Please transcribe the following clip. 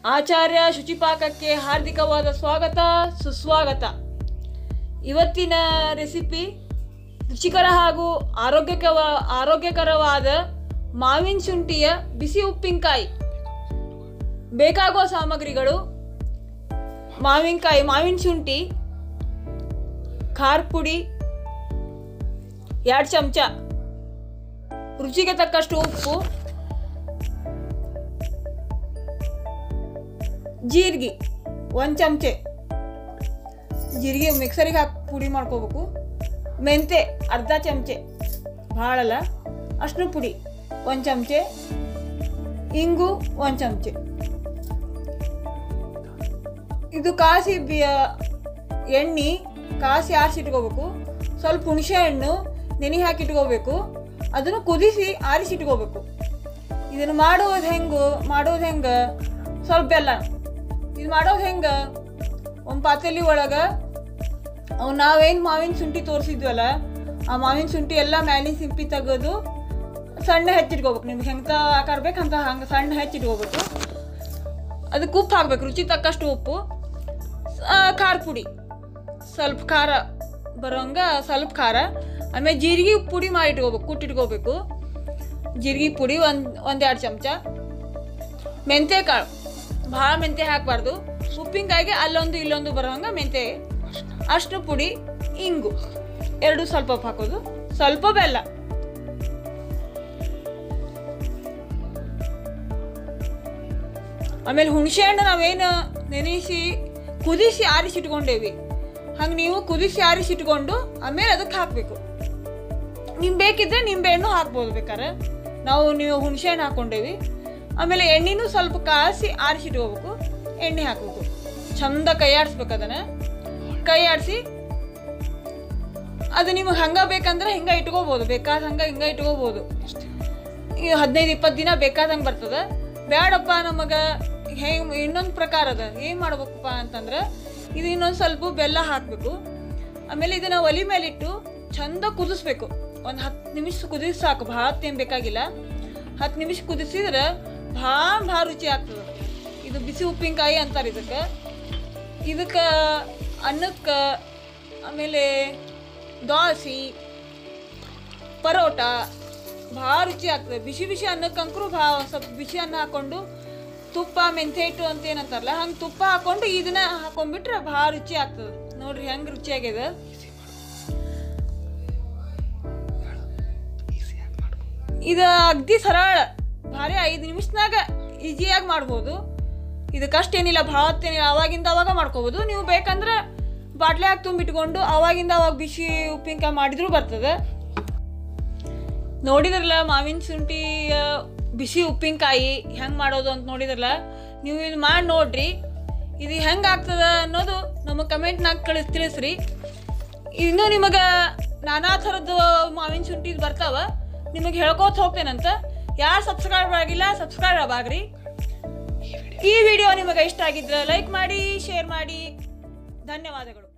ಆಚಾರ್ಯ ಶುಚಿಪಾಕಕ್ಕೆ ಹಾರ್ದಿಕವಾದ ಸ್ವಾಗತ ಸುಸ್ವಾಗತ ಇವತ್ತಿನ ರೆಸಿಪಿ ರುಚಿಕರ ಹಾಗೂ ಆರೋಗ್ಯಕವ ಆರೋಗ್ಯಕರವಾದ ಮಾವಿನ ಶುಂಠಿಯ ಬಿಸಿ ಉಪ್ಪಿನಕಾಯಿ ಬೇಕಾಗುವ ಸಾಮಗ್ರಿಗಳು ಮಾವಿನಕಾಯಿ ಮಾವಿನ ಶುಂಠಿ ಖಾರ ಪುಡಿ ಎರಡು ಚಮಚ ರುಚಿಗೆ ತಕ್ಕಷ್ಟು ಉಪ್ಪು ಜೀರಿಗೆ ಒಂದು ಚಮಚೆ ಜೀರಿಗೆ ಮಿಕ್ಸರಿಗೆ ಹಾಕಿ ಪುಡಿ ಮಾಡ್ಕೋಬೇಕು ಮೆಂತೆ ಅರ್ಧ ಚಮಚೆ ಭಾಳಲ್ಲ ಅಷ್ಟು ಪುಡಿ ಒಂದು ಚಮಚೆ ಇಂಗು ಒಂದು ಚಮಚೆ ಇದು ಕಾಸಿ ಬಿಯ ಎಣ್ಣೆ ಕಾಸಿ ಆರಿಸಿಟ್ಕೋಬೇಕು ಸ್ವಲ್ಪ ಹುಣಸೆ ಹಣ್ಣು ನೆನೆ ಹಾಕಿಟ್ಕೋಬೇಕು ಅದನ್ನು ಕುದಿಸಿ ಆರಿಸಿಟ್ಕೋಬೇಕು ಇದನ್ನು ಮಾಡೋದು ಹೆಂಗು ಮಾಡೋದು ಹೆಂಗೆ ಸ್ವಲ್ಪ ಬೆಲ್ಲ ಇದು ಮಾಡೋದು ಹೆಂಗೆ ಒಂದು ಪಾತ್ರೆಲಿ ಒಳಗೆ ಅವು ನಾವೇನು ಮಾವಿನ ಶುಂಠಿ ತೋರಿಸಿದ್ವಲ್ಲ ಆ ಮಾವಿನ ಶುಂಠಿ ಎಲ್ಲ ಮ್ಯಾಲಿನ ಸಿಂಪಿ ತೆಗೆದು ಸಣ್ಣ ಹೆಚ್ಚಿಟ್ಕೋಬೇಕು ನಿಮ್ಗೆ ಹೆಂಗೆ ಆಕಾರ ಬೇಕು ಅಂತ ಹಂಗೆ ಸಣ್ಣ ಹೆಚ್ಚಿಟ್ಕೋಬೇಕು ಅದಕ್ಕೆ ಉಪ್ಪು ಹಾಕ್ಬೇಕು ರುಚಿ ತಕ್ಕಷ್ಟು ಉಪ್ಪು ಆ, ಖಾರ ಪುಡಿ ಸ್ವಲ್ಪ ಖಾರ ಬರೋಂಗ ಸ್ವಲ್ಪ ಖಾರ ಆಮೇಲೆ ಜೀರಿಗೆ ಪುಡಿ ಮಾಡಿ ಇಟ್ಕೋಬೇಕು ಕುಟ್ಟಿಟ್ಕೋಬೇಕು ಜೀರಿಗೆ ಪುಡಿ ಒಂದು ಒಂದೆರಡು ಚಮಚ ಮೆಂತ್ಯ ಕಾಳು ಭಾಳ ಮೆಂತ್ಯ ಹಾಕಬಾರ್ದು ಉಪ್ಪಿನಕಾಯಿಗೆ ಅಲ್ಲೊಂದು ಇಲ್ಲೊಂದು ಬರೋಂಗ ಮೆಂತ್ಯ ಅಷ್ಟು ಪುಡಿ ಇಂಗು ಎರಡು ಸ್ವಲ್ಪ ಉಪ್ಪು ಹಾಕೋದು ಸ್ವಲ್ಪ ಬೆಲ್ಲ ಆಮೇಲೆ ಹುಣಸೆ ಹಣ್ಣು ನಾವೇನು ನೆನೆಸಿ ಕುದಿಸಿ ಆರಿಸಿಟ್ಕೊಂಡೇವಿ ಹಂಗೆ ನೀವು ಕುದಿಸಿ ಆರಿಸಿಟ್ಕೊಂಡು ಆಮೇಲೆ ಅದಕ್ಕೆ ಹಾಕಬೇಕು ನಿಮ್ಗೆ ಬೇಕಿದ್ರೆ ನಿಂಬೆ ಹಣ್ಣು ಹಾಕ್ಬೋದು ಬೇಕಾರೆ ನಾವು ನೀವು ಹುಣಸೆ ಹಣ್ಣು ಹಾಕ್ಕೊಂಡೇವಿ ಆಮೇಲೆ ಎಣ್ಣೆನೂ ಸ್ವಲ್ಪ ಕಾಸಿ ಆರಿಸಿಟ್ಕೋಬೇಕು ಎಣ್ಣೆ ಹಾಕಬೇಕು ಚಂದ ಕೈ ಆಡಿಸ್ಬೇಕು ಅದನ್ನು ಕೈ ಆಡಿಸಿ ಅದು ನಿಮಗೆ ಹಂಗೆ ಬೇಕಂದ್ರೆ ಹಿಂಗೆ ಇಟ್ಕೋಬೋದು ಬೇಕಾದ ಹಂಗೆ ಹಿಂಗೆ ಇಟ್ಕೋಬೋದು ಈ ಹದಿನೈದು ಇಪ್ಪತ್ತು ದಿನ ಬೇಕಾದಂಗೆ ಬರ್ತದೆ ಬೇಡಪ್ಪ ನಮಗೆ ಹೆಂಗೆ ಇನ್ನೊಂದು ಪ್ರಕಾರ ಅದ ಏನು ಮಾಡ್ಬೇಕಪ್ಪ ಅಂತಂದ್ರೆ ಇದು ಇನ್ನೊಂದು ಸ್ವಲ್ಪ ಬೆಲ್ಲ ಹಾಕಬೇಕು ಆಮೇಲೆ ಇದನ್ನು ಒಲಿ ಮೇಲಿಟ್ಟು ಚಂದ ಕುದಿಸ್ಬೇಕು ಒಂದು ಹತ್ತು ನಿಮಿಷ ಕುದಿಸಿ ಸಾಕು ಭಾಳ ಹೊತ್ತೇನು ಬೇಕಾಗಿಲ್ಲ ಹತ್ತು ನಿಮಿಷ ಕುದಿಸಿದ್ರೆ ಭಾಳ ಭಾಳ ರುಚಿ ಆಗ್ತದೆ ಇದು ಬಿಸಿ ಉಪ್ಪಿನಕಾಯಿ ಅಂತಾರೆ ಇದಕ್ಕೆ ಇದಕ್ಕೆ ಅನ್ನಕ್ಕೆ ಆಮೇಲೆ ದೋಸೆ ಪರೋಟ ಭಾಳ ರುಚಿ ಆಗ್ತದೆ ಬಿಸಿ ಬಿಸಿ ಅನ್ನಕ್ಕಂಕರು ಭಾಳ ಸ್ವಲ್ಪ ಬಿಸಿ ಅನ್ನ ಹಾಕೊಂಡು ತುಪ್ಪ ಮೆಂತ್ಯ ಹಿಟ್ಟು ಅಂತ ಏನಂತಾರಲ್ಲ ಹಂಗೆ ತುಪ್ಪ ಹಾಕೊಂಡು ಇದನ್ನ ಹಾಕೊಂಡ್ಬಿಟ್ರೆ ಭಾಳ ರುಚಿ ಆಗ್ತದೆ ನೋಡ್ರಿ ಹೆಂಗೆ ರುಚಿ ಆಗ್ಯದ ಇದು ಅಗ್ದಿ ಸರಳ ಭಾರಿ ಐದು ನಿಮಿಷನಾಗ ಈಸಿಯಾಗಿ ಮಾಡ್ಬೋದು ಇದಕ್ಕಷ್ಟು ಏನಿಲ್ಲ ಭಾಳ ಹೊತ್ತೇನಿಲ್ಲ ಅವಾಗಿಂದ ಅವಾಗ ಮಾಡ್ಕೋಬೋದು ನೀವು ಬೇಕಂದ್ರೆ ಬಾಟ್ಲಿ ಹಾಕಿ ತುಂಬಿಟ್ಕೊಂಡು ಅವಾಗಿಂದ ಅವಾಗ ಬಿಸಿ ಉಪ್ಪಿನಕಾಯಿ ಮಾಡಿದ್ರೂ ಬರ್ತದೆ ನೋಡಿದ್ರಲ್ಲ ಮಾವಿನ ಶುಂಠಿ ಆ, ಬಿಸಿ ಉಪ್ಪಿನಕಾಯಿ ಹೆಂಗೆ ಮಾಡೋದು ಅಂತ ನೋಡಿದ್ರಲ್ಲ ನೀವು ಇದು ಮಾಡಿ ನೋಡ್ರಿ ಇದು ಹೆಂಗೆ ಆಗ್ತದ ಅನ್ನೋದು ನಮಗೆ ಕಮೆಂಟ್ನಾಗ ಕಳಿಸ್ ತಿಳಿಸ್ರಿ ಇನ್ನೂ ನಿಮಗೆ ನಾನಾ ಥರದ್ದು ಮಾವಿನ ಶುಂಠಿ ಬರ್ತಾವ ನಿಮಗೆ ಹೇಳ್ಕೋತ ಹೋಗ್ತೇನಂತ ಯಾರು ಸಬ್ಸ್ಕ್ರೈಬ್ ಆಗಿಲ್ಲ ಸಬ್ಸ್ಕ್ರೈಬ್ ಆಗ್ರಿ ಈ ವಿಡಿಯೋ ನಿಮಗೆ ಇಷ್ಟ ಆಗಿದ್ರೆ ಲೈಕ್ ಮಾಡಿ ಶೇರ್ ಮಾಡಿ ಧನ್ಯವಾದಗಳು